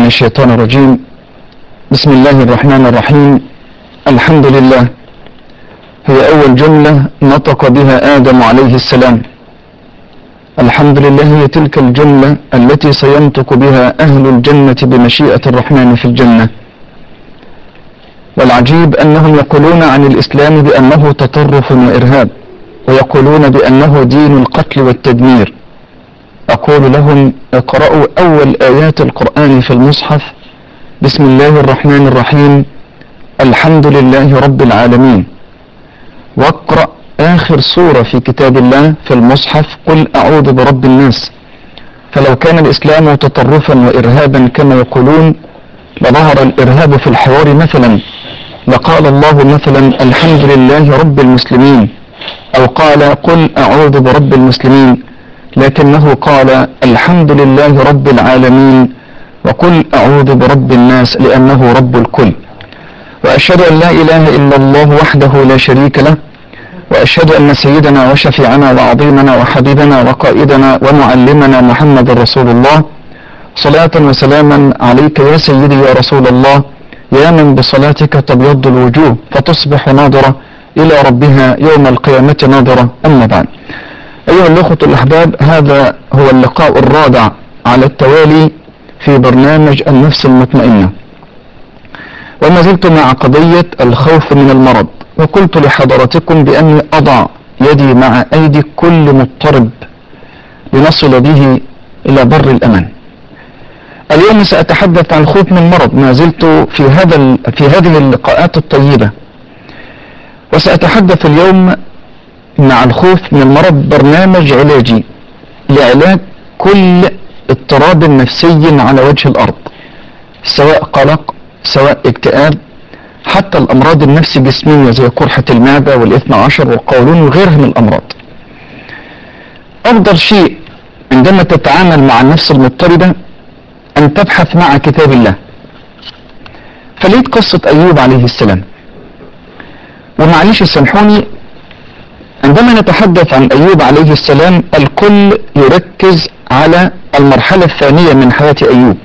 من الشيطان الرجيم بسم الله الرحمن الرحيم الحمد لله هي أول جملة نطق بها آدم عليه السلام الحمد لله هي تلك الجملة التي سينطق بها أهل الجنة بمشيئة الرحمن في الجنة والعجيب أنهم يقولون عن الإسلام بأنه تطرف وإرهاب ويقولون بأنه دين القتل والتدمير أقول لهم اقرأوا أول آيات القرآن في المصحف بسم الله الرحمن الرحيم الحمد لله رب العالمين واقرأ آخر سورة في كتاب الله في المصحف قل أعوذ برب الناس فلو كان الإسلام تطرفا وإرهابا كما يقولون لظهر الإرهاب في الحوار مثلا لقال الله مثلا الحمد لله رب المسلمين أو قال قل أعوذ برب المسلمين لكنه قال الحمد لله رب العالمين وقل أعوذ برب الناس لأنه رب الكل وأشهد أن لا إله إلا الله وحده لا شريك له وأشهد أن سيدنا وشفيعنا وعظيمنا وحبيبنا وقائدنا ومعلمنا محمد رسول الله صلاة وسلاما عليك يا سيدي يا رسول الله يا من بصلاتك تبيض الوجوه فتصبح ناظرة إلى ربها يوم القيامة ناظرة أما بعد أيها الأخوة الأحباب هذا هو اللقاء الرابع على التوالي في برنامج النفس المطمئنة وما زلت مع قضية الخوف من المرض وقلت لحضراتكم بأني أضع يدي مع أيدي كل مضطرب لنصل به إلى بر الأمان اليوم سأتحدث عن الخوف من المرض ما زلت في هذا في هذه اللقاءات الطيبة وسأتحدث اليوم مع الخوف من المرض برنامج علاجي لعلاج كل اضطراب نفسي على وجه الأرض سواء قلق سواء اكتئاب حتى الأمراض النفس جسمية زي قرحة المعدة والإثنى عشر والقولون وغيرها من الأمراض أفضل شيء عندما تتعامل مع النفس المضطربة أن تبحث مع كتاب الله فليت قصة أيوب عليه السلام ومعلش سامحوني عندما نتحدث عن أيوب عليه السلام الكل يركز على المرحلة الثانية من حياة أيوب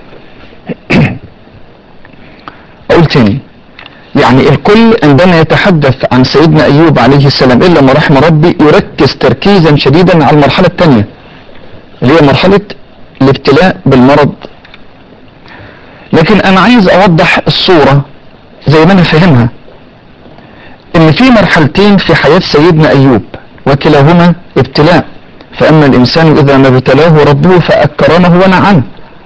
أقول تاني يعني الكل عندما يتحدث عن سيدنا أيوب عليه السلام إلا ما رحم ربي يركز تركيزا شديدا على المرحلة الثانية اللي هي مرحلة الابتلاء بالمرض لكن أنا عايز أوضح الصورة زي ما أنا فاهمها إن في مرحلتين في حياة سيدنا أيوب وكلاهما ابتلاء فأما الإنسان إذا ما ابتلاه ربه فأكرمه ونعمه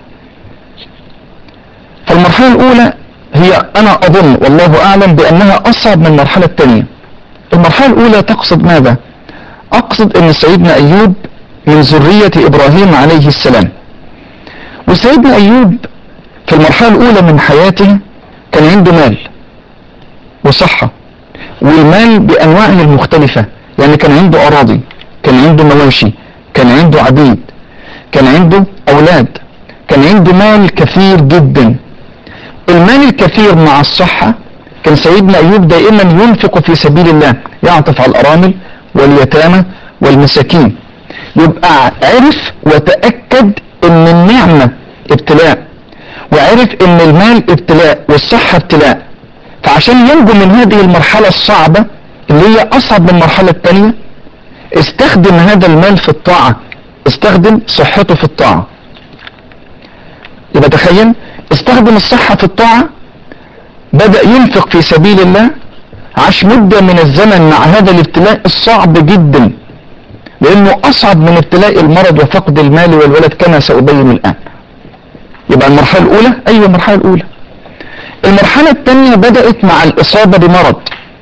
فالمرحلة الأولى هي أنا أظن والله أعلم بأنها أصعب من المرحلة الثانية المرحلة الأولى تقصد ماذا أقصد أن سيدنا أيوب من ذرية إبراهيم عليه السلام وسيدنا أيوب في المرحلة الأولى من حياته كان عنده مال وصحة والمال بأنواعه المختلفة يعني كان عنده أراضي كان عنده مواشي كان عنده عبيد كان عنده أولاد كان عنده مال كثير جدا المال الكثير مع الصحة كان سيدنا أيوب دائما ينفق في سبيل الله يعطف على الأرامل واليتامى والمساكين يبقى عرف وتأكد ان النعمة ابتلاء وعرف ان المال ابتلاء والصحة ابتلاء فعشان ينجو من هذه المرحلة الصعبة اللي هي اصعب من المرحلة الثانية استخدم هذا المال في الطاعة استخدم صحته في الطاعة يبقى تخيل استخدم الصحة في الطاعة بدأ ينفق في سبيل الله عاش مدة من الزمن مع هذا الابتلاء الصعب جدا لانه اصعب من ابتلاء المرض وفقد المال والولد كما سأبين الان يبقى المرحلة الاولى ايوه المرحلة الاولى المرحلة الثانية بدأت مع الاصابة بمرض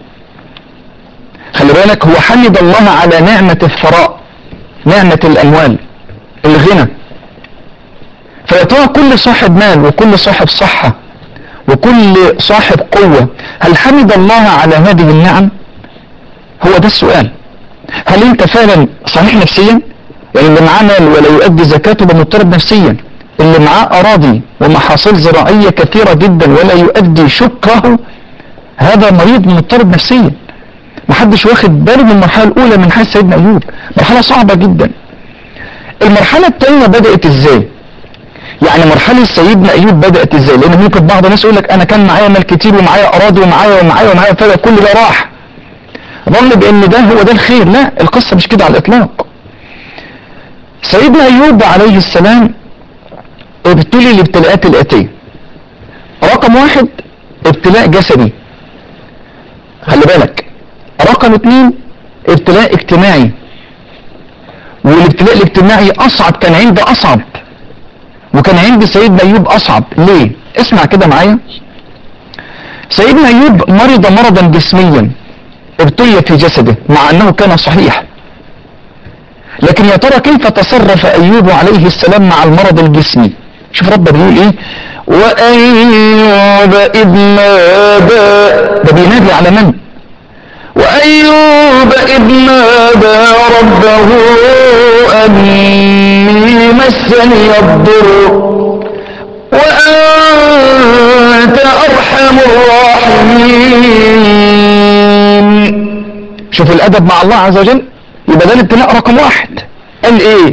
خلي بالك هو حمد الله على نعمة الثراء نعمة الاموال الغنى فيا ترى كل صاحب مال وكل صاحب صحة وكل صاحب قوة هل حمد الله على هذه النعم هو ده السؤال هل انت فعلا صحيح نفسيا يعني اللي معاه مال ولا يؤدي زكاته ده مضطرب نفسيا اللي معاه اراضي ومحاصيل زراعية كثيرة جدا ولا يؤدي شكره هذا مريض مضطرب نفسيا محدش واخد باله من المرحلة الاولى من حيث سيدنا ايوب مرحلة صعبة جدا المرحلة الثانية بدأت ازاي يعني مرحلة سيدنا ايوب بدأت ازاي لان ممكن بعض الناس يقول لك انا كان معايا مال كتير ومعايا اراضي ومعايا ومعايا ومعايا فجأة كل ده راح ظن بان ده هو ده الخير لا القصة مش كده على الاطلاق سيدنا ايوب عليه السلام ابتلي الابتلاءات الاتية رقم واحد ابتلاء جسدي خلي بالك رقم اتنين ابتلاء اجتماعي والابتلاء الاجتماعي اصعب كان عند اصعب وكان عند سيدنا ايوب اصعب ليه اسمع كده معايا سيدنا ايوب مرض مرضا جسميا ابتلي في جسده مع انه كان صحيح لكن يا ترى كيف تصرف ايوب عليه السلام مع المرض الجسمي شوف رب بيقول ايه وايوب اذ نادى ده بينادي على من وأيوب إذ نادى ربه أني مسني الضر وأنت أرحم الراحمين شوف الأدب مع الله عز وجل يبقى ده الابتلاء رقم واحد قال إيه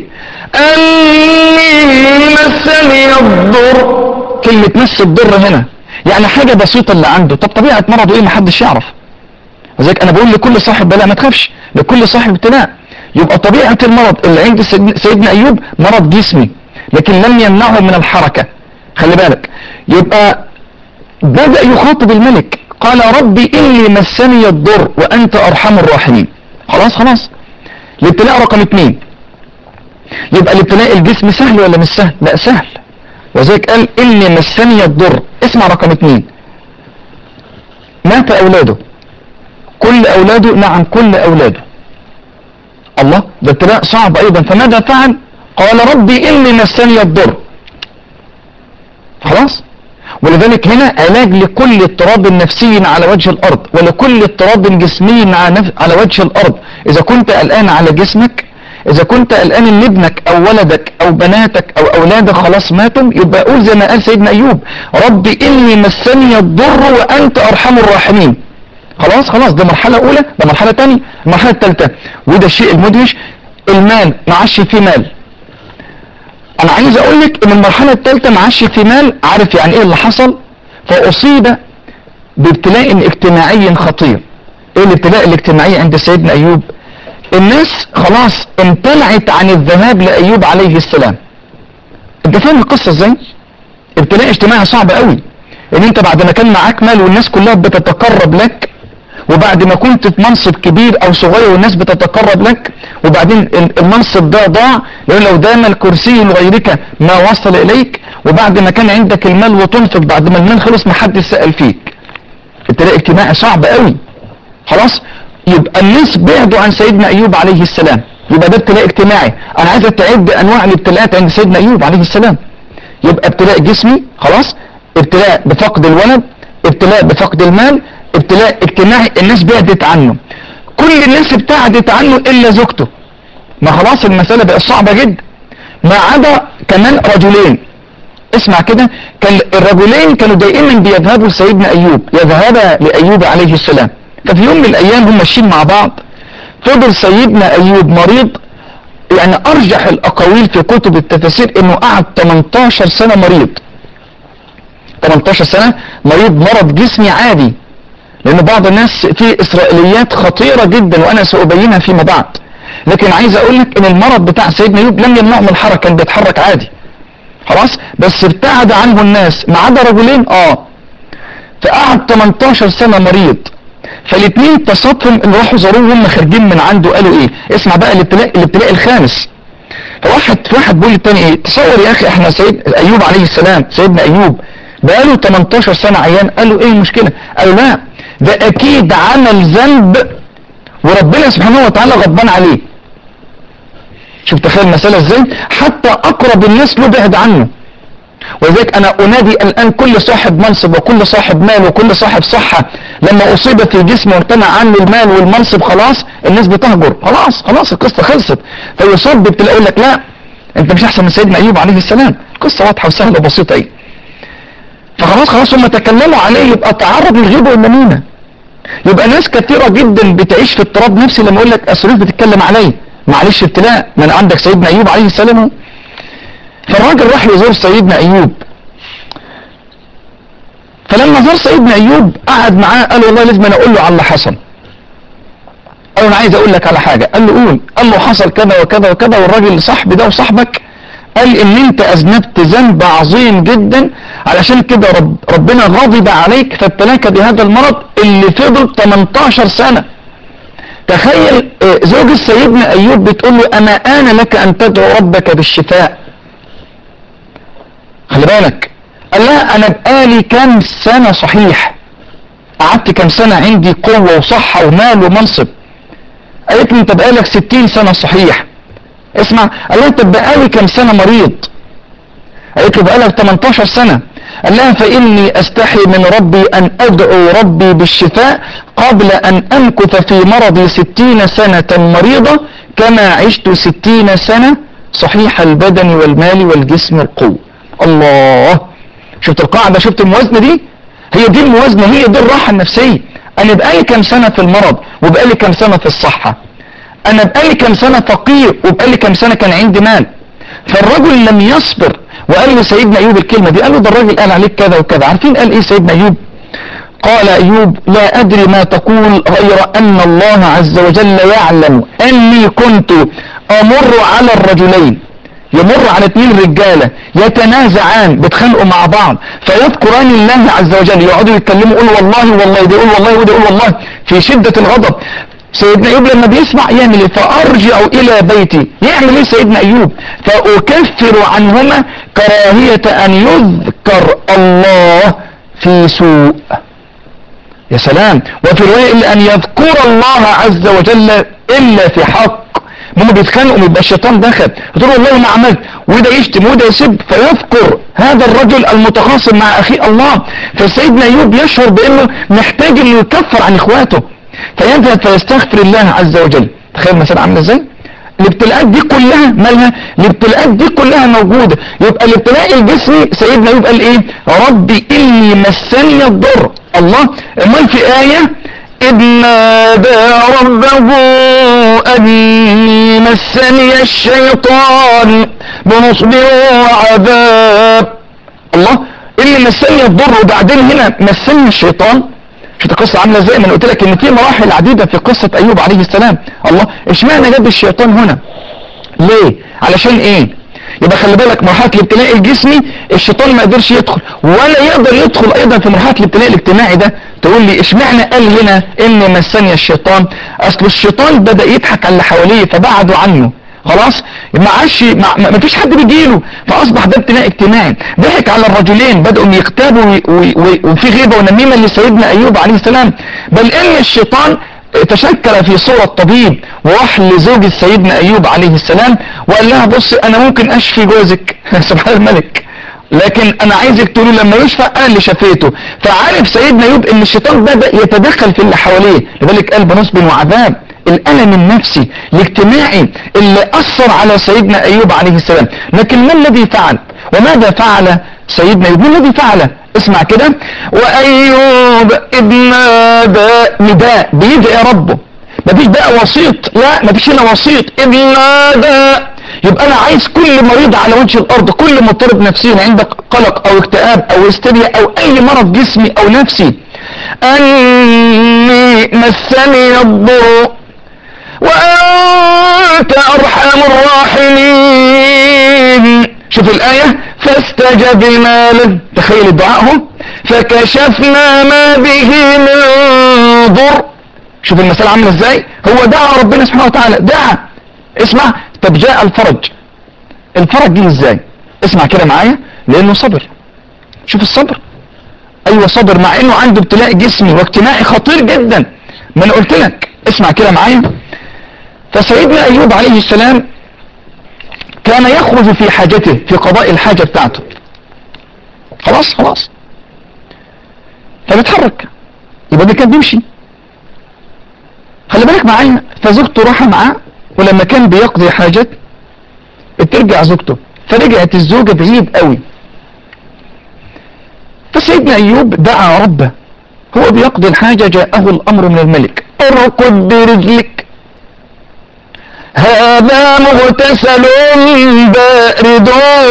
أني مسني الضر كلمة مس الضر هنا يعني حاجة بسيطة اللي عنده طب طبيعة مرضه إيه محدش يعرف وذلك انا بقول لكل صاحب بلاء ما تخافش لكل صاحب ابتلاء يبقى طبيعة المرض اللي عند سيدنا ايوب مرض جسمي لكن لم يمنعه من الحركة خلي بالك يبقى بدأ يخاطب الملك قال ربي اني مسني الضر وانت ارحم الراحمين خلاص خلاص الابتلاء رقم اثنين يبقى الابتلاء الجسم سهل ولا مش سهل لا سهل وذلك قال اني مسني الضر اسمع رقم اثنين مات اولاده كل اولاده نعم كل اولاده الله ده ابتلاء صعب ايضا فماذا فعل قال ربي اني مسني الضر خلاص ولذلك هنا علاج لكل اضطراب نفسي على وجه الارض ولكل اضطراب جسمي على وجه الارض اذا كنت قلقان على جسمك اذا كنت قلقان ان ابنك او ولدك او بناتك او اولادك خلاص ماتوا يبقى قول زي ما قال سيدنا ايوب ربي اني مسني الضر وانت ارحم الراحمين خلاص خلاص ده مرحلة اولى ده مرحلة تانية المرحلة التالتة وده الشيء المدهش المال ما عادش فيه مال انا عايز اقول لك ان المرحلة التالتة ما عادش فيه مال عارف يعني ايه اللي حصل فاصيب بابتلاء اجتماعي خطير ايه الابتلاء الاجتماعي عند سيدنا ايوب الناس خلاص امتنعت عن الذهاب لايوب عليه السلام انت فاهم القصة ازاي ابتلاء اجتماعي صعب قوي ان انت بعد ما كان معاك مال والناس كلها بتتقرب لك وبعد ما كنت في منصب كبير او صغير والناس بتتقرب لك وبعدين المنصب ده ضاع لان لو دام الكرسي لغيرك ما وصل اليك وبعد ما كان عندك المال وتنفق بعد ما المال خلص ما حد سأل فيك ابتلاء اجتماعي صعب قوي خلاص يبقى الناس بعدوا عن سيدنا ايوب عليه السلام يبقى ده ابتلاء اجتماعي انا عايز تعد انواع الابتلاءات عند سيدنا ايوب عليه السلام يبقى ابتلاء جسمي خلاص ابتلاء بفقد الولد ابتلاء بفقد المال ابتلاء اجتماعي الناس بعدت عنه كل الناس ابتعدت عنه الا زوجته ما خلاص المسألة بقت صعبة جدا ما عدا كمان رجلين اسمع كده كان الرجلين كانوا دائما بيذهبوا لسيدنا ايوب يذهبا لايوب عليه السلام ففي يوم من الايام هم ماشيين مع بعض فضل سيدنا ايوب مريض يعني ارجح الاقاويل في كتب التفاسير انه قعد 18 سنة مريض 18 سنة مريض مرض جسمي عادي لان بعض الناس في اسرائيليات خطيرة جدا وانا سأبينها فيما بعد لكن عايز اقول لك ان المرض بتاع سيدنا ايوب لم يمنعه من الحركة كان بيتحرك عادي خلاص بس ابتعد عنه الناس ما عدا رجلين اه فقعد 18 سنة مريض فالاثنين تصادفهم ان راحوا زاروه وهم خارجين من عنده قالوا ايه اسمع بقى الابتلاء الابتلاء الخامس فواحد واحد بيقول للتاني ايه تصور يا اخي احنا سيد ايوب عليه السلام سيدنا ايوب بقاله 18 سنة عيان قالوا ايه المشكلة قالوا لا ده اكيد عمل ذنب وربنا سبحانه وتعالى غضبان عليه شوف تخيل المسألة ازاي حتى اقرب الناس له بعد عنه ولذلك انا انادي الان كل صاحب منصب وكل صاحب مال وكل صاحب صحة لما اصيب في جسمه وامتنع عنه المال والمنصب خلاص الناس بتهجر خلاص خلاص القصة خلصت فيصاب بتلاقي يقول لك لا انت مش احسن من سيدنا ايوب عليه السلام القصة واضحة وسهلة وبسيطة ايه فخلاص خلاص هم تكلموا عليه يبقى تعرض للغيبة والنميمة يبقى ناس كثيرة جدا بتعيش في اضطراب نفسي لما يقول لك اسرائيل بتتكلم عليه معلش ابتلاء ما انا عندك سيدنا ايوب عليه السلام فالراجل راح يزور سيدنا ايوب فلما زار سيدنا ايوب قعد معاه قال له والله لازم انا اقول له على اللي حصل قال له انا عايز اقول لك على حاجة قال له قول قال له حصل كذا وكذا وكذا والراجل صاحبي ده وصاحبك قال ان انت اذنبت ذنب عظيم جدا علشان كده رب ربنا غضب عليك فابتلاك بهذا المرض اللي فضل 18 سنة تخيل آه، زوج سيدنا ايوب بتقول له اما ان لك ان تدعو ربك بالشفاء خلي بالك قال لها انا بقالي كام سنة صحيح قعدت كام سنة عندي قوة وصحة ومال ومنصب قالت لي انت بقالك 60 سنة صحيح اسمع قال لها انت بقالي كام سنة مريض قالت له بقالك 18 سنة قال لها فإني أستحي من ربي أن أدعو ربي بالشفاء قبل أن أمكث في مرضي ستين سنة مريضة كما عشت ستين سنة صحيح البدن والمال والجسم والقوة الله شفت القاعدة شفت الموازنة دي هي دي الموازنة هي دي الراحة النفسية أنا بقالي كام سنة في المرض وبقالي كام سنة في الصحة أنا بقالي كام سنة فقير وبقالي كام سنة كان عندي مال فالرجل لم يصبر وقال له سيدنا أيوب الكلمة دي قال له ده الراجل قال عليك كذا وكذا عارفين قال إيه سيدنا أيوب قال أيوب لا أدري ما تقول غير أن الله عز وجل يعلم أني كنت أمر على الرجلين يمر على اثنين رجالة يتنازعان بيتخانقوا مع بعض فيذكران الله عز وجل يقعدوا يتكلموا يقول والله والله ده يقول والله وده يقول والله في شدة الغضب سيدنا ايوب لما بيسمع يعمل ايه فارجع الى بيتي يعمل ايه سيدنا ايوب فاكفر عنهما كراهية ان يذكر الله في سوء يا سلام وفي رواية إلا أن يذكر الله عز وجل إلا في حق هم بيتخانقوا يبقى الشيطان دخل يقول والله ما عملت وده يشتم وده يسب فيذكر هذا الرجل المتخاصم مع أخيه الله فسيدنا أيوب يشعر بأنه محتاج أنه يكفر عن إخواته فيذهب فيستغفر الله عز وجل تخيل المسألة عاملة ازاي الابتلاءات دي كلها مالها الابتلاءات دي كلها موجودة يبقى الابتلاء الجسمي سيدنا ايوب قال ايه ربي اني مسني الضر الله امال في آية إذ نادى ربه أني مسني الشيطان بنصب وعذاب الله اللي مسني الضر وبعدين هنا مسني الشيطان شفت القصة عاملة ازاي ما انا قلت لك ان في مراحل عديدة في قصة ايوب عليه السلام الله اشمعنى جاب الشيطان هنا ليه علشان ايه يبقى خلي بالك مرحلة الابتلاء الجسمي الشيطان ما قدرش يدخل ولا يقدر يدخل ايضا في مرحلة الابتلاء الاجتماعي ده تقول لي اشمعنى قال هنا ان مسني الشيطان اصل الشيطان بدأ يضحك على اللي حواليه فبعدوا عنه خلاص ما عادش ما ما فيش حد بيجيله فاصبح ده ابتلاء اجتماعي ضحك على الرجلين بدأوا يغتابوا وي- وي- وي- وفي غيبة ونميمة لسيدنا ايوب عليه السلام بل ان الشيطان تشكل في صورة طبيب وراح لزوج سيدنا ايوب عليه السلام وقال لها بص انا ممكن اشفي جوزك سبحان الملك لكن انا عايزك تقولوا لما يشفى انا اللي شفيته فعارف سيدنا ايوب ان الشيطان بدأ يتدخل في اللي حواليه لذلك قال بنصب وعذاب الالم النفسي الاجتماعي اللي اثر على سيدنا ايوب عليه السلام لكن ما الذي فعل وماذا فعل سيدنا ايوب ما الذي فعل اسمع كده وايوب اذ نادى نداء بيدعي ربه مفيش بقى وسيط لا مفيش هنا وسيط اذ نادى يبقى انا عايز كل مريض على وجه الارض كل مضطرب نفسيا عندك قلق او اكتئاب او هستيريا او اي مرض جسمي او نفسي اني مسني الضر وأنت أرحم الراحمين شوف الآية فاستجبنا له تخيل الدعاء هو فكشفنا ما به من ضر شوف المسألة عاملة ازاي هو دعا ربنا سبحانه وتعالى دعا اسمع طب جاء الفرج الفرج جه ازاي اسمع كده معايا لانه صبر شوف الصبر ايوه صبر مع انه عنده ابتلاء جسمي واجتماعي خطير جدا ما انا قلت لك اسمع كده معايا فسيدنا ايوب عليه السلام كان يخرج في حاجته في قضاء الحاجة بتاعته خلاص خلاص فبيتحرك يبقى ده كان بيمشي خلي بالك معايا فزوجته راح معاه ولما كان بيقضي حاجات بترجع زوجته فرجعت الزوجة بعيد قوي فسيدنا ايوب دعا ربه هو بيقضي الحاجة جاءه الامر من الملك اركض برجلك هذا مغتسل بارد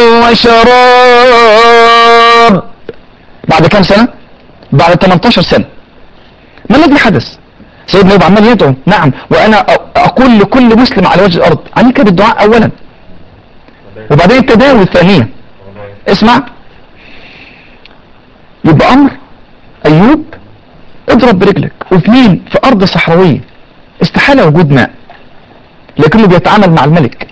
وشراب بعد كم سنة بعد 18 سنة ما الذي حدث سيدنا ايوب عمال يدعو نعم وانا أ- اقول لكل مسلم على وجه الارض عليك بالدعاء اولا وبعدين التداوي ثانيا اسمع يبقى امر ايوب اضرب برجلك واثنين في ارض صحراويه استحاله وجود ماء لكنه بيتعامل مع الملك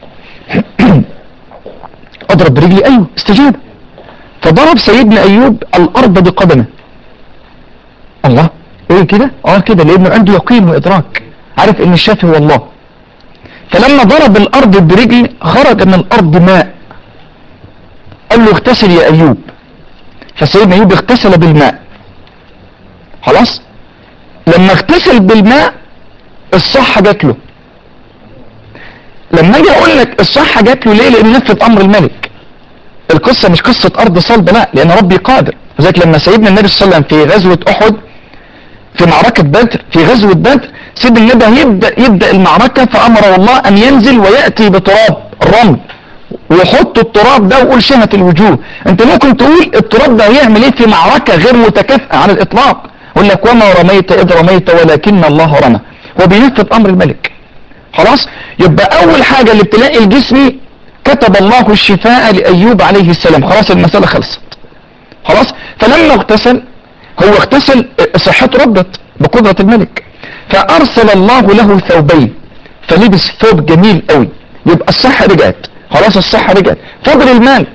اضرب برجلي ايوه استجاب فضرب سيدنا ايوب الارض بقدمه الله ايه كده اه كده لانه عنده يقين وادراك عارف ان الشافي هو الله فلما ضرب الارض برجل خرج من الارض ماء قال له اغتسل يا ايوب فسيدنا ايوب اغتسل بالماء خلاص لما اغتسل بالماء الصحة جات له لما اجي اقول لك الصحة جات له ليه لان نفذ امر الملك القصة مش قصة ارض صلبة لا لان ربي قادر وذلك لما سيدنا النبي صلى الله عليه وسلم في غزوة احد في معركة بدر في غزوة بدر سيدنا النبي يبدأ يبدأ المعركة فامره الله ان ينزل ويأتي بتراب الرمل ويحط التراب ده ويقول شهة الوجوه انت ممكن تقول التراب ده هيعمل ايه في معركة غير متكافئة على الاطلاق يقول لك وما رميت اذ رميت ولكن الله رمى هو بينفذ امر الملك خلاص يبقى اول حاجة الابتلاء الجسمي كتب الله الشفاء لايوب عليه السلام خلاص المسألة خلصت خلاص فلما اغتسل هو اغتسل صحته ردت بقدرة الملك فارسل الله له ثوبين فلبس ثوب جميل قوي يبقى الصحة رجعت خلاص الصحة رجعت فضل المال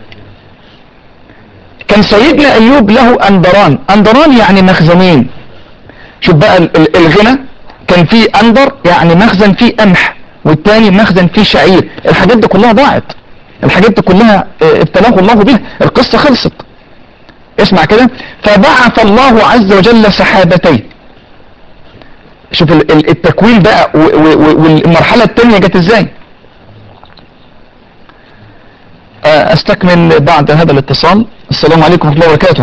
كان سيدنا ايوب له اندران اندران يعني مخزنين شوف بقى ال- ال- الغنى كان فيه اندر يعني مخزن فيه قمح والتاني مخزن فيه شعير الحاجات دي كلها ضاعت الحاجات دي كلها اه، ابتلاه الله بها القصة خلصت اسمع كده فبعث الله عز وجل سحابتين شوف ال- ال- التكوين بقى و- و- و- والمرحلة التانية جت ازاي آه، استكمل بعد هذا الاتصال السلام عليكم ورحمة الله وبركاته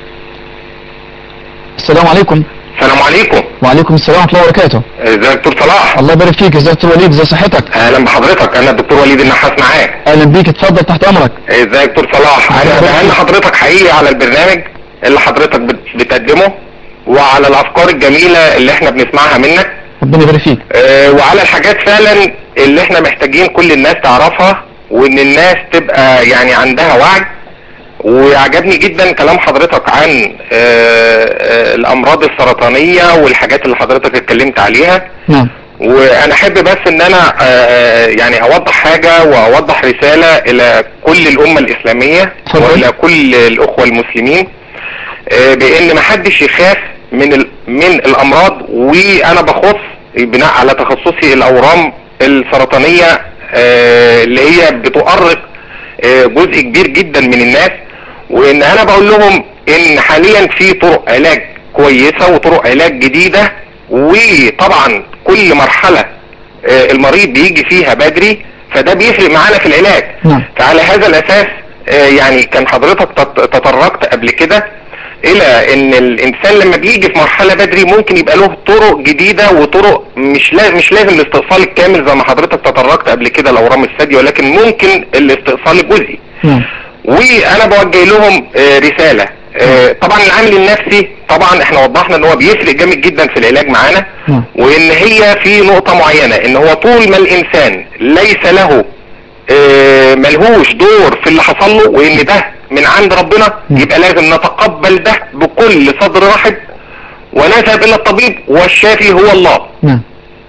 السلام عليكم السلام عليكم وعليكم السلام ورحمة الله وبركاته ازيك يا دكتور صلاح الله يبارك فيك ازيك يا دكتور وليد ازي صحتك اهلا بحضرتك انا الدكتور وليد النحاس معاك اهلا بيك اتفضل تحت امرك ازيك يا دكتور صلاح أهلا انا بك. بهني حضرتك حقيقي على البرنامج اللي حضرتك بت- بتقدمه وعلى الافكار الجميله اللي احنا بنسمعها منك ربنا يبارك فيك اه وعلى الحاجات فعلا اللي احنا محتاجين كل الناس تعرفها وان الناس تبقى يعني عندها وعي وعجبني جدا كلام حضرتك عن اه اه الامراض السرطانيه والحاجات اللي حضرتك اتكلمت عليها نعم وانا احب بس ان انا آه، يعني اوضح حاجة واوضح رسالة الى كل الامة الاسلامية اتفضل. والى كل الاخوة المسلمين آه، بان محدش يخاف من ال- من الامراض وانا بخص بناء على تخصصي الاورام السرطانية آه، اللي هي بتؤرق آه، جزء كبير جدا من الناس وان انا بقول لهم ان حاليا في طرق علاج كويسة وطرق علاج جديدة وطبعا كل مرحلة آه، المريض بيجي فيها بدري فده بيفرق معانا في العلاج نعم. فعلى هذا الاساس آه، يعني كان حضرتك تط- تطرقت قبل كده الى ان الانسان لما بيجي في مرحلة بدري ممكن يبقى له طرق جديدة وطرق مش لا مش لازم الاستئصال الكامل زي ما حضرتك تطرقت قبل كده الاورام الثدي ولكن ممكن الاستئصال الجزئي نعم وانا بوجه لهم آه، رسالة آه، طبعا العامل النفسي طبعا احنا وضحنا ان هو بيفرق جامد جدا في العلاج معانا نعم. وان هي في نقطة معينة ان هو طول ما الانسان ليس له آه، ملهوش دور في اللي حصل له وان ده من عند ربنا نعم. يبقى لازم نتقبل ده بكل صدر رحب ونذهب الى الطبيب والشافي هو الله نعم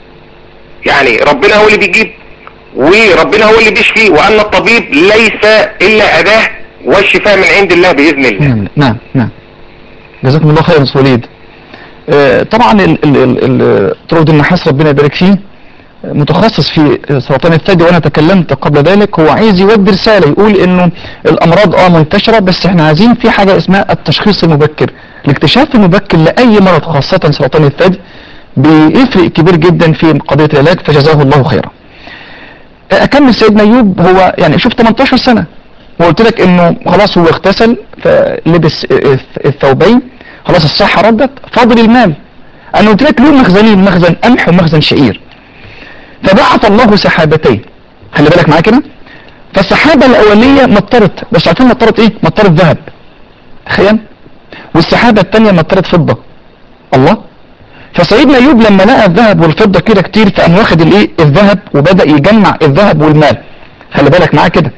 يعني ربنا هو اللي بيجيب وربنا هو اللي بيشفي وان الطبيب ليس الا اداة والشفاء من عند الله باذن الله نعم نعم نعم جزاكم الله خير يا أستاذ وليد آه، طبعا ال- ال- ال- ال- طرود النحاس ربنا يبارك فيه آه، متخصص في سرطان الثدي وانا تكلمت قبل ذلك هو عايز يودي رساله يقول انه الامراض اه منتشره بس احنا عايزين في حاجه اسمها التشخيص المبكر الاكتشاف المبكر لاي مرض خاصه سرطان الثدي بيفرق كبير جدا في قضيه العلاج فجزاه الله خيرا اكمل سيدنا ايوب هو يعني شوف 18 سنه وقلت لك انه خلاص هو اغتسل فلبس الثوبين خلاص الصحة ردت فاضل المال انا قلت لك له مخزنين مخزن قمح ومخزن شعير فبعث الله سحابتين خلي بالك معايا كده فالسحابة الأولية مطرت بس عارفين مطرت ايه مطرت ذهب تخيل والسحابة الثانية مطرت فضة الله فسيدنا ايوب لما لقى الذهب والفضة كده كتير فقام واخد الايه الذهب وبدأ يجمع الذهب والمال خلي بالك معاه كده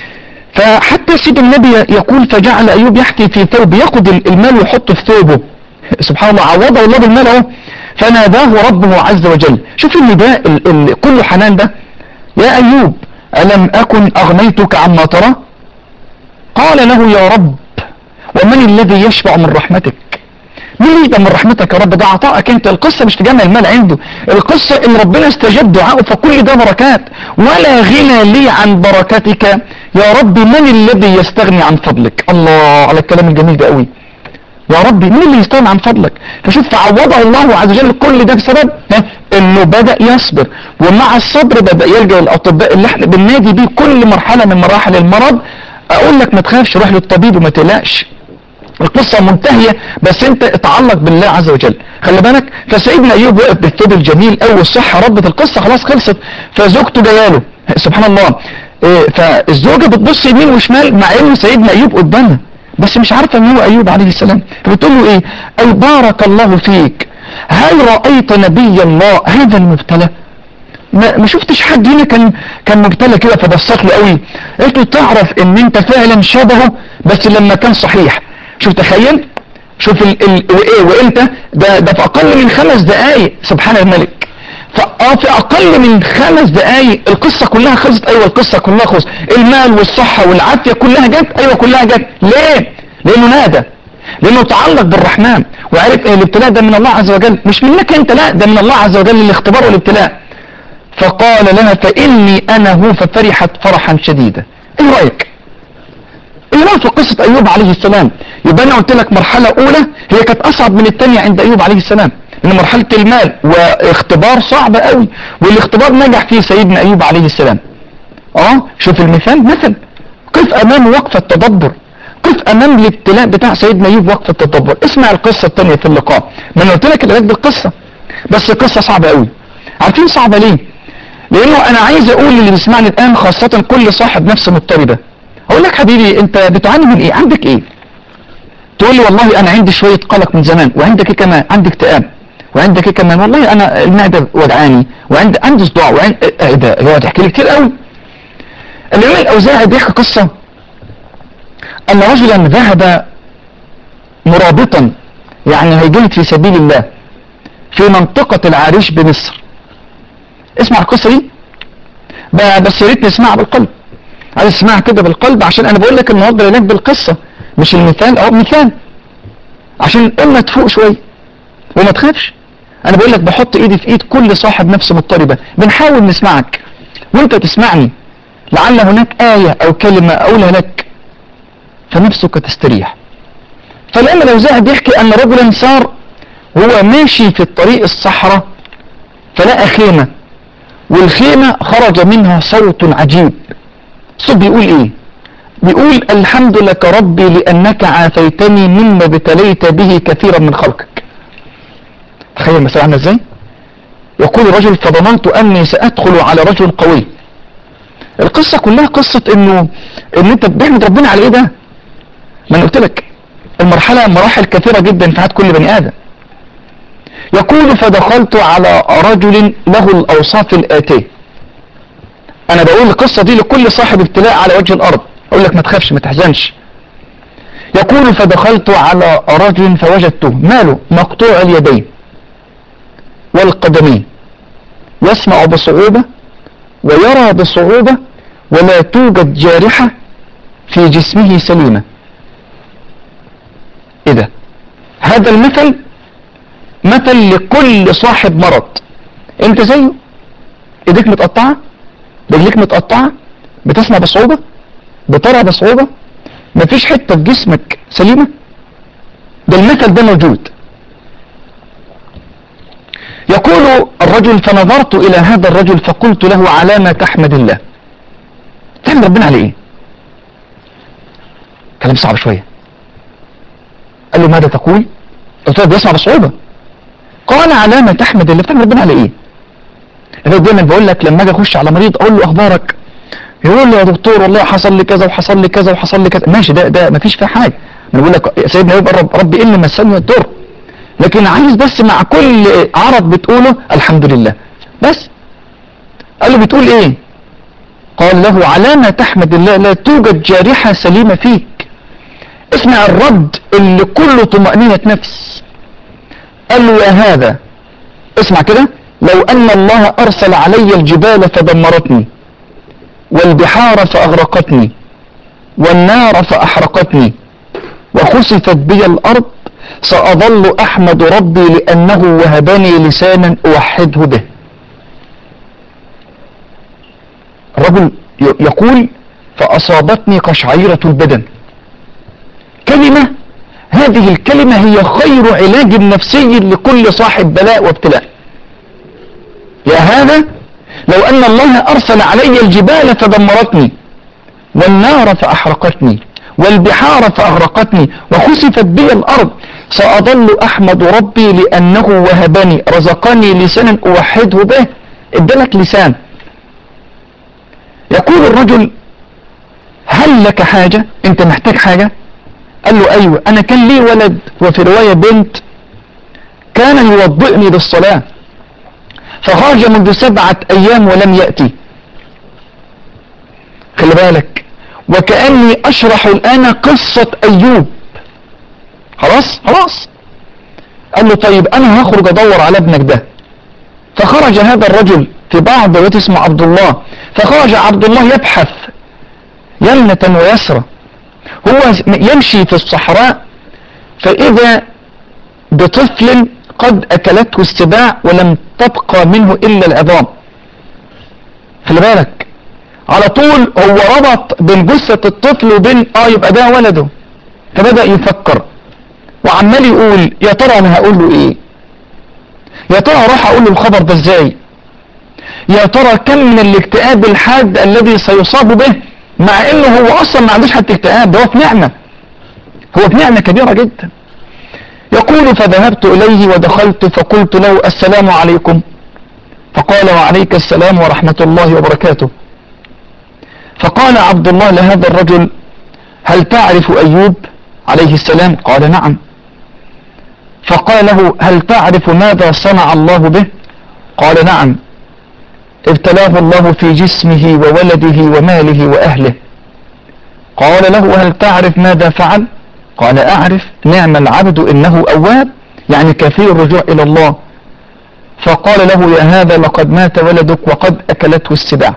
فحتى سيد النبي يقول فجعل ايوب يحكي في ثوب ياخد المال ويحطه في ثوبه سبحان الله عوضه الله بالمال اهو فناداه ربه عز وجل شوف النداء ال- ال- كله حنان ده يا ايوب الم اكن اغنيتك عما ترى قال له يا رب ومن الذي يشبع من رحمتك مين يبقى من رحمتك يا رب ده عطائك انت القصة مش تجمع المال عنده القصة ان ربنا استجاب دعائه فكل ده بركات ولا غنى لي عن بركاتك يا رب من الذي يستغني عن فضلك الله على الكلام الجميل ده قوي يا رب مين اللي يستغني عن فضلك فشوف فعوضه الله عز وجل كل ده بسبب ها؟ انه بدأ يصبر ومع الصبر بدأ يلجأ الاطباء اللي احنا بننادي بيه كل مرحلة من مراحل المرض اقول لك ما تخافش روح للطبيب وما تقلقش القصة منتهية بس انت اتعلق بالله عز وجل خلي بالك فسيدنا ايوب وقف بالثوب الجميل قوي الصحة ربت القصة خلاص خلصت فزوجته جايه سبحان الله إيه، فالزوجة بتبص يمين وشمال مع ان سيدنا ايوب قدامها بس مش عارفة ان هو ايوب عليه السلام فبتقول له ايه اي بارك الله فيك هل رأيت نبي الله هذا المبتلى ما, ما شفتش حد هنا كان كان مبتلى كده فبصت له قوي قلت له تعرف ان انت فعلا شبهه بس لما كان صحيح شوف تخيل شوف ال ال وايه وامتى ده ده في اقل من خمس دقائق سبحان الملك فاه في اقل من خمس دقائق القصه كلها خلصت ايوه القصه كلها خلصت المال والصحه والعافيه كلها جت ايوه كلها جت ليه لانه نادى لانه تعلق بالرحمن وعرف ان الابتلاء ده من الله عز وجل مش منك انت لا ده من الله عز وجل الاختبار والابتلاء فقال لها فاني انا هو ففرحت فرحا شديدا ايه رايك ايه رايك في قصه ايوب عليه السلام يبقى انا قلت لك مرحله اولى هي كانت اصعب من الثانيه عند ايوب عليه السلام ان مرحله المال واختبار صعب قوي والاختبار نجح فيه سيدنا ايوب عليه السلام اه شوف المثال مثل قف امام وقفه تدبر قف امام الابتلاء بتاع سيدنا ايوب وقفه تدبر اسمع القصه الثانيه في اللقاء ما انا قلت لك العلاج بالقصه بس القصه صعبه قوي عارفين صعبه ليه لانه انا عايز اقول للي بيسمعني الان خاصه كل صاحب نفس مضطربه اقول لك حبيبي انت بتعاني من ايه عندك ايه تقول لي والله انا عندي شويه قلق من زمان وعندك ايه كمان عندي اكتئاب وعندك ايه كمان والله انا المعده وجعاني وعندي عندي صداع وعندي ايه ده هو تحكي لي كتير قوي الامام الاوزاعي بيحكي قصه ان رجلا ذهب مرابطا يعني هيجاهد في سبيل الله في منطقة العريش بمصر اسمع القصة دي ب- بس يا ريت نسمعها بالقلب عايز اسمعها كده بالقلب عشان انا بقول لك النهارده العلاج بالقصة مش المثال او مثال عشان الامة تفوق شوية وما تخافش انا بقول لك بحط ايدي في ايد كل صاحب نفس مضطربة بنحاول نسمعك وانت تسمعني لعل هناك آية او كلمة اقولها لك فنفسك تستريح فالامام الاوزاعي بيحكي ان رجلا سار وهو ماشي في الطريق الصحراء فلقى خيمة والخيمة خرج منها صوت عجيب صوت بيقول ايه بيقول الحمد لك ربي لانك عافيتني مما ابتليت به كثيرا من خلقك تخيل المسألة عامله ازاي يقول الرجل فظننت اني سادخل على رجل قوي القصة كلها قصة انه ان انت بتحمد ربنا على ايه ده ما انا قلت لك المرحلة مراحل كثيرة جدا في حياة كل بني ادم يقول فدخلت على رجل له الاوصاف الاتيه انا بقول القصة دي لكل صاحب ابتلاء على وجه الارض اقول لك ما تخافش ما تحزنش يقول فدخلت على رجل فوجدته ماله مقطوع اليدين والقدمين يسمع بصعوبة ويرى بصعوبة ولا توجد جارحة في جسمه سليمة ايه ده هذا المثل مثل لكل صاحب مرض انت زيه ايديك متقطعة رجليك متقطعة بتسمع بصعوبة بترى بصعوبة مفيش حتة في جسمك سليمة ده المثل ده موجود يقول الرجل فنظرت الى هذا الرجل فقلت له على ما تحمد الله تحمد ربنا على ايه كلام صعب شوية قال له ماذا تقول قلت له بيسمع بصعوبة قال على ما تحمد الله تحمد ربنا على ايه انا دايما بقول لك لما اجي اخش على مريض اقول له اخبارك يقول لي يا دكتور والله حصل لي كذا وحصل لي كذا وحصل لي كذا ماشي ده ده مفيش فيه حاجه انا بقول لك يا سيدنا ايوب رب ربي اني مسني الضر لكن عايز بس مع كل عرض بتقوله الحمد لله بس قال له بتقول ايه قال له على ما تحمد الله لا توجد جارحة سليمة فيك اسمع الرد اللي كله طمأنينة نفس قال له يا هذا اسمع كده لو ان الله ارسل علي الجبال فدمرتني والبحار فاغرقتني والنار فاحرقتني وخسفت بي الارض ساظل احمد ربي لانه وهبني لسانا اوحده به الرجل ي- يقول فاصابتني قشعيرة البدن كلمة هذه الكلمة هي خير علاج نفسي لكل صاحب بلاء وابتلاء يا هذا لو ان الله ارسل علي الجبال فدمرتني والنار فاحرقتني والبحار فاغرقتني وخسفت بي الارض ساظل احمد ربي لانه وهبني رزقني لسانا اوحده به ادالك لسان يقول الرجل هل لك حاجة انت محتاج حاجة قال له ايوه انا كان لي ولد وفي رواية بنت كان يوضئني للصلاة فخرج منذ سبعة ايام ولم يأتي خلي بالك وكأني اشرح الان قصة ايوب خلاص خلاص قال له طيب انا هخرج ادور على ابنك ده فخرج هذا الرجل في بعض بيت اسمه عبد الله فخرج عبد الله يبحث يمنة ويسرى هو يمشي في الصحراء فإذا بطفل قد أكلته السباع ولم تبقى منه إلا العظام خلي بالك على طول هو ربط بين جثة الطفل وبين اه يبقى ده ولده فبدأ يفكر وعمال يقول يا ترى انا هقول له ايه يا ترى اروح اقول له الخبر ده ازاي يا ترى كم من الاكتئاب الحاد الذي سيصاب به مع انه هو اصلا ما عندوش حتى اكتئاب ده هو في نعمة هو في نعمة كبيرة جدا يقول فذهبت اليه ودخلت فقلت له السلام عليكم فقال وعليك السلام ورحمة الله وبركاته فقال عبد الله لهذا الرجل هل تعرف ايوب عليه السلام قال نعم فقال له هل تعرف ماذا صنع الله به قال نعم ابتلاه الله في جسمه وولده وماله وأهله قال له هل تعرف ماذا فعل قال أعرف نعم العبد إنه أواب يعني كثير الرجوع إلى الله فقال له يا هذا لقد مات ولدك وقد أكلته السباع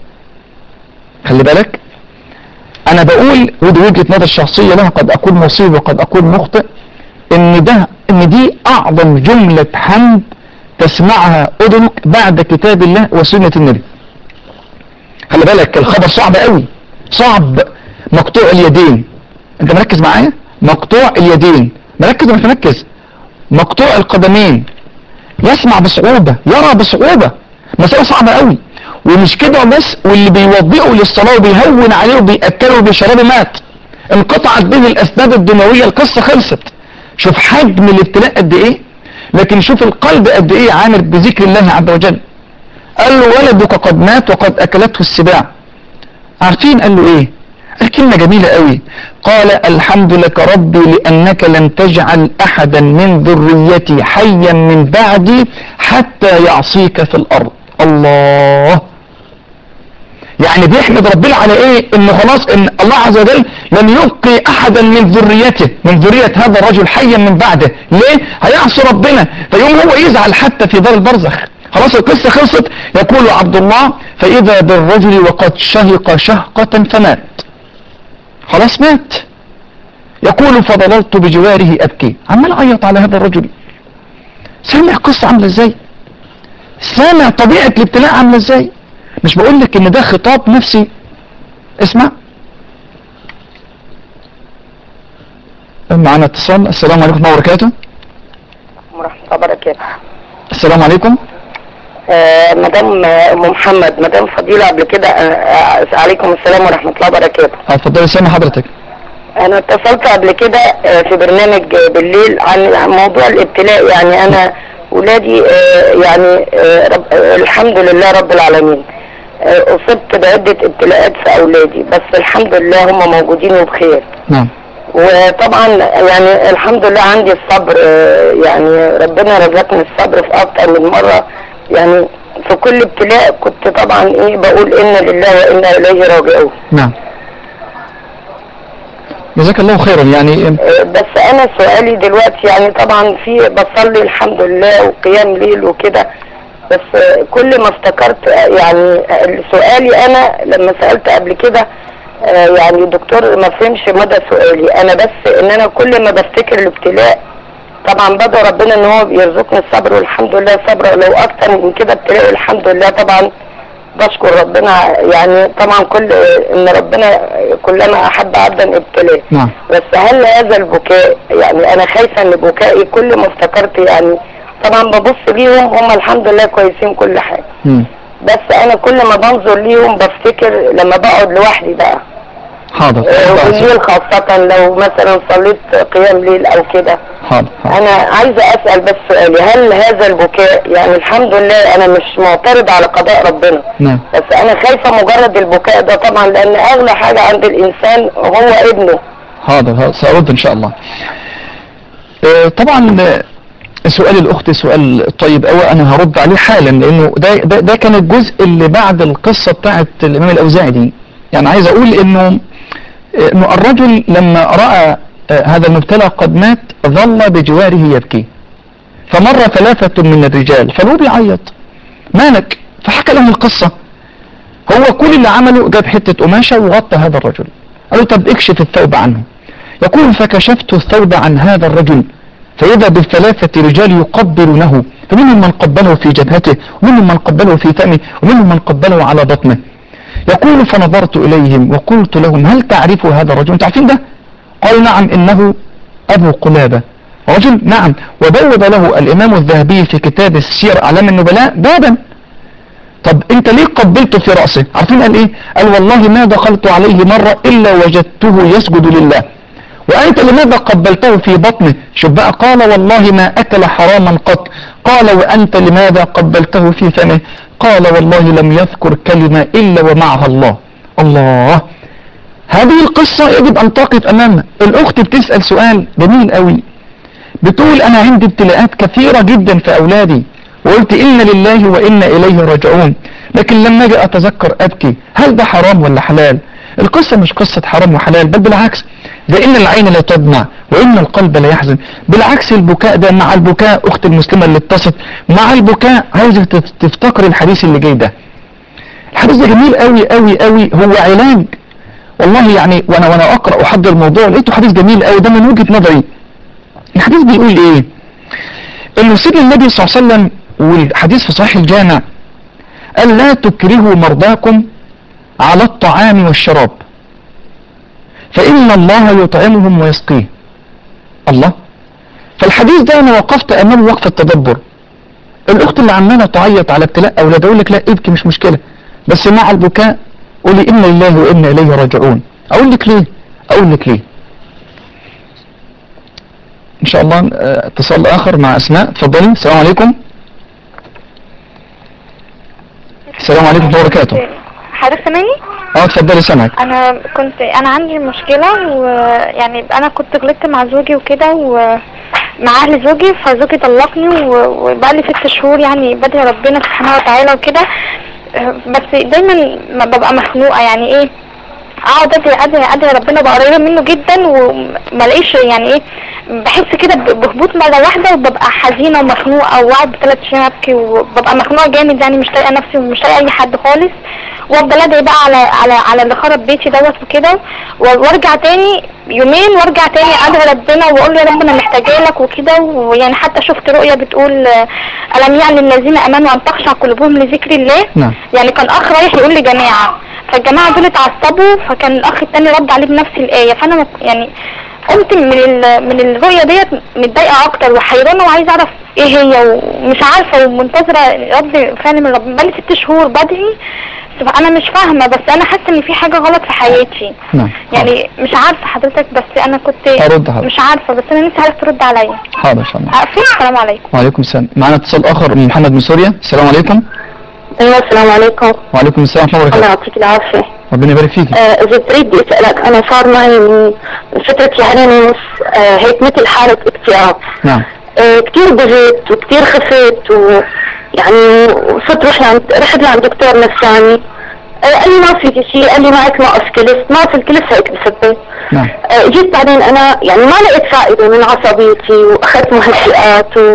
خلي بالك أنا بقول ودي وجهة نظر شخصية لها قد أكون مصيب وقد أكون مخطئ إن ده إن دي أعظم جملة حمد تسمعها أذنك بعد كتاب الله وسنة النبي خلي بالك الخبر صعب قوي صعب مقطوع اليدين انت مركز معايا مقطوع اليدين مركز ولا مش مركز مقطوع القدمين يسمع بصعوبة يرى بصعوبة مسألة صعبة قوي ومش كده بس واللي بيوضئه للصلاة وبيهون عليه وبيأكله وبيشربه مات انقطعت به الأسباب الدموية القصة خلصت شوف حجم الابتلاء قد ايه لكن شوف القلب قد ايه عامر بذكر الله عز وجل قال له ولدك قد مات وقد اكلته السباع عارفين قال له ايه قال كلمة جميلة قوي قال الحمد لك ربي لانك لم تجعل احدا من ذريتي حيا من بعدي حتى يعصيك في الارض الله يعني بيحمد ربنا على ايه ان خلاص ان الله عز وجل لم يبقي احدا من ذريته من ذرية هذا الرجل حيا من بعده ليه هيعصي ربنا فيوم هو يزعل حتى في دار البرزخ خلاص القصة خلصت يقول عبد الله فاذا بالرجل وقد شهق شهقة فمات خلاص مات يقول فظللت بجواره ابكي عمال اعيط على هذا الرجل سامع قصة عاملة ازاي سامع طبيعة الابتلاء عاملة ازاي مش بقول لك ان ده خطاب نفسي اسمع معنا اتصال السلام عليكم ورحمة الله وبركاته ورحمة الله وبركاته السلام عليكم آه مدام آه، ام محمد مدام فضيلة قبل كده آه آه عليكم السلام ورحمة الله وبركاته اتفضلي سامع حضرتك انا اتصلت قبل كده آه في برنامج آه، بالليل عن عن موضوع الابتلاء يعني انا ولادي آه، يعني آه، رب آه، الحمد لله رب العالمين آه، اصبت بعدة ابتلاءات في اولادي بس الحمد لله هم موجودين وبخير نعم وطبعا يعني الحمد لله عندي الصبر آه، يعني ربنا رزقني الصبر في اكتر من مرة يعني في كل ابتلاء كنت طبعا ايه بقول انا لله وانا اليه راجعون نعم جزاك الله خيرا يعني آه، بس انا سؤالي دلوقتي يعني طبعا في بصلي الحمد لله وقيام ليل وكده بس آه، كل ما افتكرت آه، يعني آه، سؤالي انا لما سألت قبل كده آه، يعني الدكتور ما فهمش مدى سؤالي انا بس ان انا كل ما بفتكر الابتلاء طبعا بدعو ربنا ان هو بيرزقني الصبر والحمد لله صبر لو اكتر من كده ابتلاء الحمد لله طبعا بشكر ربنا يعني طبعا كل ان ربنا كلما احب عبدا ابتلاه نعم بس هل هذا البكاء يعني انا خايفه ان بكائي كل ما افتكرت يعني طبعا ببص ليهم هم الحمد لله كويسين كل حاجه مم. بس انا كل ما بنظر ليهم بفتكر لما بقعد لوحدي بقى حاضر آه، حاضر وبالليل خاصة لو مثلا صليت قيام ليل او كده حاضر حاضر. انا عايزة اسأل بس سؤالي هل هذا البكاء يعني الحمد لله انا مش معترض على قضاء ربنا نعم بس انا خايفة مجرد البكاء ده طبعا لان اغلى حاجة عند الانسان هو ابنه حاضر حاضر. سأرد إن شاء الله آه، طبعا آه، سؤال الأخت سؤال طيب أوي أنا هرد عليه حالا لأنه ده, ده, ده كان الجزء اللي بعد القصة بتاعت الإمام الأوزاعي دي يعني عايز أقول إنه آه، إنه الرجل لما رأى آه، هذا المبتلى قد مات ظل بجواره يبكي فمر ثلاثة من الرجال فلو بيعيط مالك فحكى لهم القصة هو كل اللي عمله جاب حتة قماشة وغطى هذا الرجل قال له طب اكشف الثوب عنه يقول فكشفت الثوب عن هذا الرجل فإذا بالثلاثة رجال يقبلونه فمنهم من قبله في جبهته ومنهم من قبله في فمه ومنهم من قبله على بطنه يقول فنظرت إليهم وقلت لهم هل تعرفوا هذا الرجل انتوا عارفين ده قال نعم إنه أبو قلابة رجل نعم وبوب له الإمام الذهبي في كتاب السير أعلام النبلاء بابا طب انت ليه قبلته في رأسه عارفين قال ايه قال والله ما دخلت عليه مرة الا وجدته يسجد لله وانت لماذا قبلته في بطنه شوف بقى قال والله ما اكل حراما قط قال وانت لماذا قبلته في فمه قال والله لم يذكر كلمة الا ومعها الله الله هذه القصة يجب ان تقف امامنا الاخت بتسأل سؤال جميل قوي بتقول انا عندي ابتلاءات كثيرة جدا في اولادي وقلت إن لله وإنا إليه راجعون لكن لما أجي أتذكر أبكي هل ده حرام ولا حلال القصة مش قصة حرام وحلال بل بالعكس ده إن العين لا تدمع وإن القلب لا يحزن بالعكس البكاء ده مع البكاء أخت المسلمة اللي اتصلت مع البكاء عايزك تف- تفتكر الحديث اللي جاي ده الحديث ده جميل قوي قوي قوي هو علاج والله يعني وانا وانا اقرا واحضر الموضوع لقيته حديث جميل قوي ده من وجهه نظري الحديث بيقول ايه انه سيدنا النبي صلى الله عليه وسلم والحديث في صحيح الجامع قال لا تكرهوا مرضاكم على الطعام والشراب فإن الله يطعمهم ويسقيه الله فالحديث ده أنا وقفت أمامه وقف التدبر الأخت اللي عمالة تعيط على ابتلاء أولاد أقول لك لا ابكي مش مشكلة بس مع البكاء قولي إنا لله وإنا إليه راجعون أقول لك ليه أقول لك ليه إن شاء الله آه، اتصال آخر مع أسماء اتفضلي السلام عليكم السلام عليكم ورحمة الله وبركاته حضرتك سامعني؟ اه اتفضلي سامعك انا كنت انا عندي مشكله ويعني انا كنت غلطت مع زوجي وكده ومع اهل زوجي فزوجي طلقني و- وبقى لي ست شهور يعني بدعي ربنا سبحانه وتعالى وكده أه، بس دايما ما ببقى مخنوقه يعني ايه اقعد ادعي ادعي ادعي ربنا بقى قريبه منه جدا وما الاقيش يعني ايه بحس كده ب- بهبوط مره واحده وببقى حزينه ومخنوقه واقعد ثلاث ايام ابكي وببقى مخنوقه جامد يعني مش طايقه نفسي ومش طايقه اي حد خالص وافضل ادعي بقى على على على اللي خرب بيتي دوت وكده و- وارجع تاني يومين وارجع تاني ادعي ربنا واقول له يا رب انا محتاجه لك وكده ويعني حتى شفت رؤيه بتقول آه، الم يعني الذين امنوا ان تخشع قلوبهم لذكر الله نعم يعني كان اخ رايح يقول لجماعه فالجماعه دول اتعصبوا فكان الاخ التاني رد عليه بنفس الايه فانا مك- يعني قمت من ال- من الرؤيه ديت متضايقه اكتر وحيرانه وعايزه اعرف ايه هي ومش عارفة ومنتظرة رد فعل من ربنا بقالي ست شهور بدعي بس انا مش فاهمة بس انا حاسة ان في حاجة غلط في حياتي نعم يعني مش عارفة حضرتك بس انا كنت هرد حضرتك. مش عارفة بس انا نفسي عارف ترد عليا حاضر ان شاء الله اقفل السلام عليكم وعليكم السلام معنا اتصال اخر من محمد من سوريا السلام عليكم ايوه السلام عليكم وعليكم السلام ورحمه الله الله وبركاته يعطيك العافيه ربنا يبارك فيك آه، اذا تريد اسالك انا صار معي من فتره شهرين ونص آه، هيك مثل حاله اكتئاب نعم آه، كتير ضغط وكتير خفت ويعني وصرت رح لعند رحت لعند دكتور نفساني آه، قال لي ما فيك شيء قال لي معك نقص كلس ما في الكلس هيك بثبت نعم آه، جيت بعدين انا يعني ما لقيت فائدة من عصبيتي واخذت مهدئات و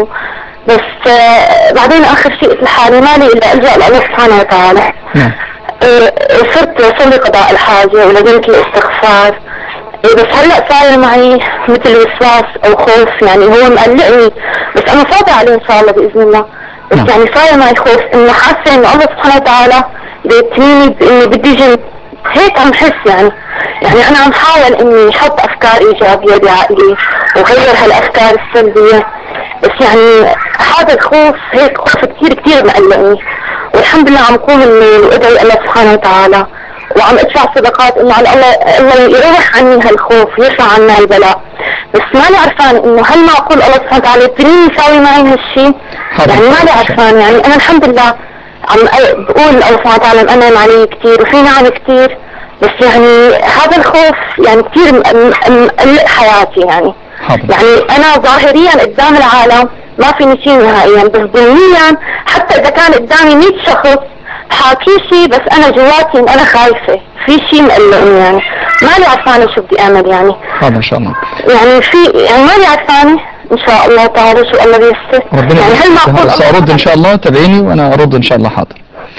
بس آه، بعدين اخر شيء في حالي ما لي الا الجا لله سبحانه وتعالى نعم آه، صرت اصلي قضاء الحاجة ولازمت الاستغفار آه، بس هلا صاير معي مثل وسواس او خوف يعني هو مقلقني بس انا فاضي عليه ان شاء الله باذن الله بس نعم. يعني صاير معي خوف انه حاسه انه الله سبحانه وتعالى بيبتليني باني بدي جن هيك عم حس يعني يعني انا عم حاول اني احط افكار ايجابيه بعقلي وغير هالافكار السلبيه بس يعني هذا الخوف هيك خوف كثير كثير مقلقني والحمد لله عم قوم الليل وادعي الله سبحانه وتعالى وعم ادفع صدقات انه على الله الله يروح عني هالخوف ويرفع عنا البلاء بس ماني عرفان انه هل معقول الله سبحانه وتعالى يبتليني يساوي معي هالشيء حاضر. يعني ماني عرفان يعني انا الحمد لله عم أ- بقول الله سبحانه وتعالى منعم علي كثير وفي نعم كثير بس يعني هذا الخوف يعني كثير م- م- مقلق حياتي يعني حاضر يعني انا ظاهريا قدام العالم ما فيني شيء نهائيا بس ضمنيا حتى اذا كان قدامي 100 شخص حاكي شيء بس انا جواتي إن انا خايفه في شيء مقلقني يعني ماني عرفانه شو بدي اعمل يعني حاضر ان شاء الله يعني في يعني ماني عرفانه ان شاء الله تعالى شو الله بيسر ربنا يعني هل يبارك معقول فيك. سأرد ان شاء الله تابعيني وانا ارد ان شاء الله حاضر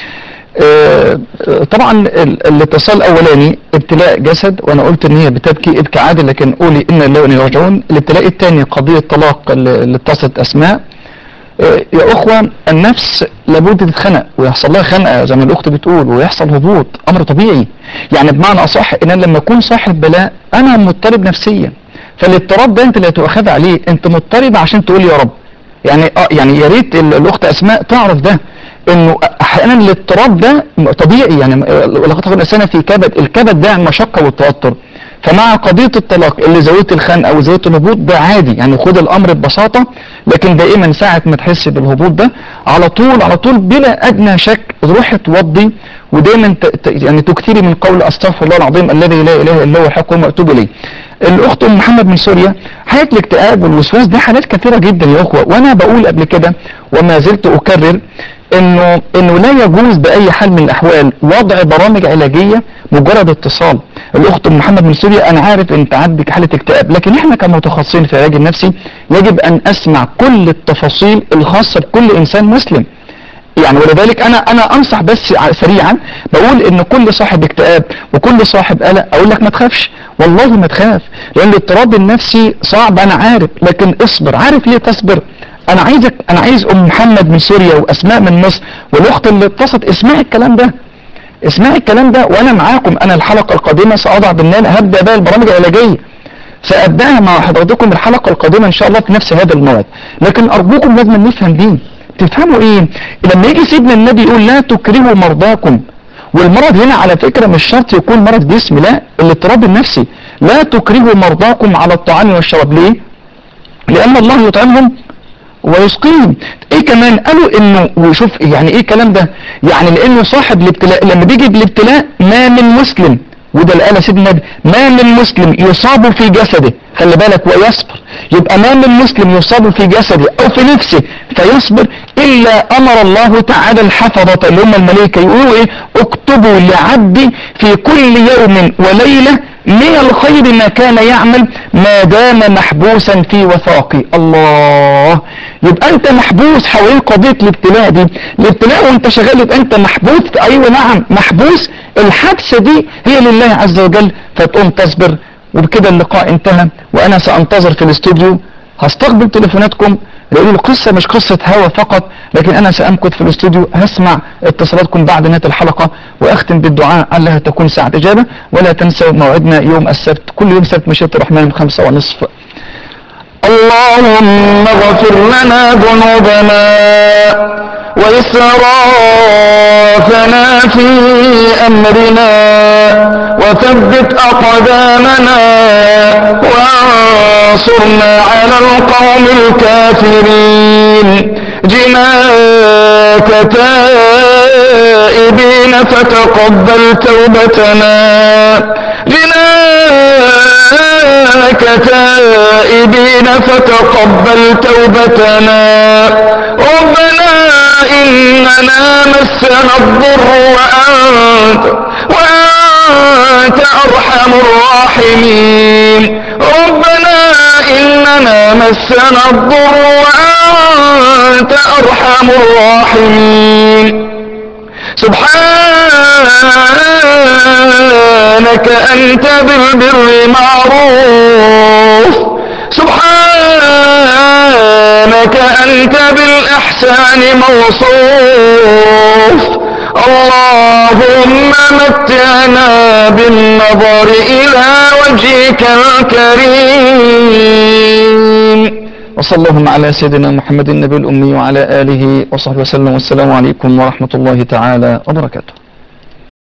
آه، آه، طبعا ال- الاتصال الاولاني ابتلاء جسد وانا قلت ان هي بتبكي ابكي عادي لكن قولي ان الله وإنا راجعون الابتلاء الثاني قضيه طلاق اللي اللي اتصلت اسماء آه، يا اخوة النفس لابد تتخنق ويحصل لها خنقه زي ما الاخت بتقول ويحصل هبوط امر طبيعي يعني بمعنى اصح ان أنا لما اكون صاحب بلاء انا مضطرب نفسيا فالاضطراب ده انت اللي هتؤخذ عليه انت مضطرب عشان تقول يا رب يعني اه يعني يا ريت ال- الاخت اسماء تعرف ده انه احيانا الاضطراب ده طبيعي يعني لقد خلق الانسان في كبد الكبد ده المشقه والتوتر فمع قضيه الطلاق اللي زودت الخنقه او زودت الهبوط ده عادي يعني خد الامر ببساطه لكن دائما ساعه ما تحس بالهبوط ده على طول على طول بلا ادنى شك روحي توضي ودايما ت- ت- يعني تكثري من قول استغفر الله العظيم الذي لا اله الا هو الحق واتوب اليه الاخت ام محمد من سوريا حالة الاكتئاب والوسواس دي حالات كثيرة جدا يا اخوة وانا بقول قبل كده وما زلت اكرر انه انه لا يجوز باي حال من الاحوال وضع برامج علاجية مجرد اتصال الاخت ام محمد من سوريا انا عارف انت عندك حالة اكتئاب لكن احنا كمتخصصين في العلاج النفسي يجب ان اسمع كل التفاصيل الخاصة بكل انسان مسلم يعني ولذلك انا انا انصح بس ع- سريعا بقول ان كل صاحب اكتئاب وكل صاحب قلق اقول لك ما تخافش والله ما تخاف لان الاضطراب النفسي صعب انا عارف لكن اصبر عارف ليه تصبر انا عايزك انا عايز ام محمد من سوريا واسماء من مصر والاخت اللي اتصلت اسمعي الكلام ده اسمعي الكلام ده وانا معاكم انا الحلقه القادمه ساضع بالنال هبدا بقى البرامج العلاجيه سابداها مع حضراتكم الحلقه القادمه ان شاء الله في نفس هذا الموعد لكن ارجوكم لازم نفهم دين تفهموا ايه لما يجي سيدنا النبي يقول لا تكرهوا مرضاكم والمرض هنا على فكرة مش شرط يكون مرض جسمي لا الاضطراب النفسي لا تكرهوا مرضاكم على الطعام والشراب ليه لان الله يطعمهم ويسقيهم ايه كمان قالوا انه وشوف يعني ايه الكلام ده يعني لانه صاحب الابتلاء لما بيجي بالابتلاء ما من مسلم وده اللي قال سيدنا النبي ما من مسلم يصاب في جسده خلي بالك ويصبر يبقى ما من مسلم يصاب في جسده او في نفسه فيصبر الا امر الله تعالى الحفظة اللي هم الملائكة يقولوا ايه اكتبوا لعبدي في كل يوم وليلة من الخير ما كان يعمل ما دام محبوسا في وثاقي الله يبقى انت محبوس حوالين قضية الابتلاء دي الابتلاء وانت شغال يبقى انت محبوس ايوه نعم محبوس الحبسة دي هي لله عز وجل فتقوم تصبر وبكده اللقاء انتهى وانا سانتظر في الاستوديو هستقبل تليفوناتكم لان القصة مش قصة هوا فقط لكن انا سامكث في الاستوديو هسمع اتصالاتكم بعد نهاية الحلقة واختم بالدعاء علها تكون ساعة اجابة ولا تنسوا موعدنا يوم السبت كل يوم سبت مشيئة الرحمن من خمسة ونصف اللهم اغفر لنا ذنوبنا وإسرافنا في أمرنا وثبت أقدامنا وانصرنا على القوم الكافرين جناك تائبين فتقبل توبتنا جناك تائبين فتقبل توبتنا ربنا إننا مسنا الضر وأنت وأنت أرحم الراحمين ربنا إننا مسنا الضر وأنت أرحم الراحمين سبحانك أنت بالبر معروف سبحانك أنت بالإحسان موصوف اللهم متعنا بالنظر إلى وجهك الكريم وصلى اللهم على سيدنا محمد النبي الأمي وعلى آله وصحبه وسلم والسلام عليكم ورحمة الله تعالى وبركاته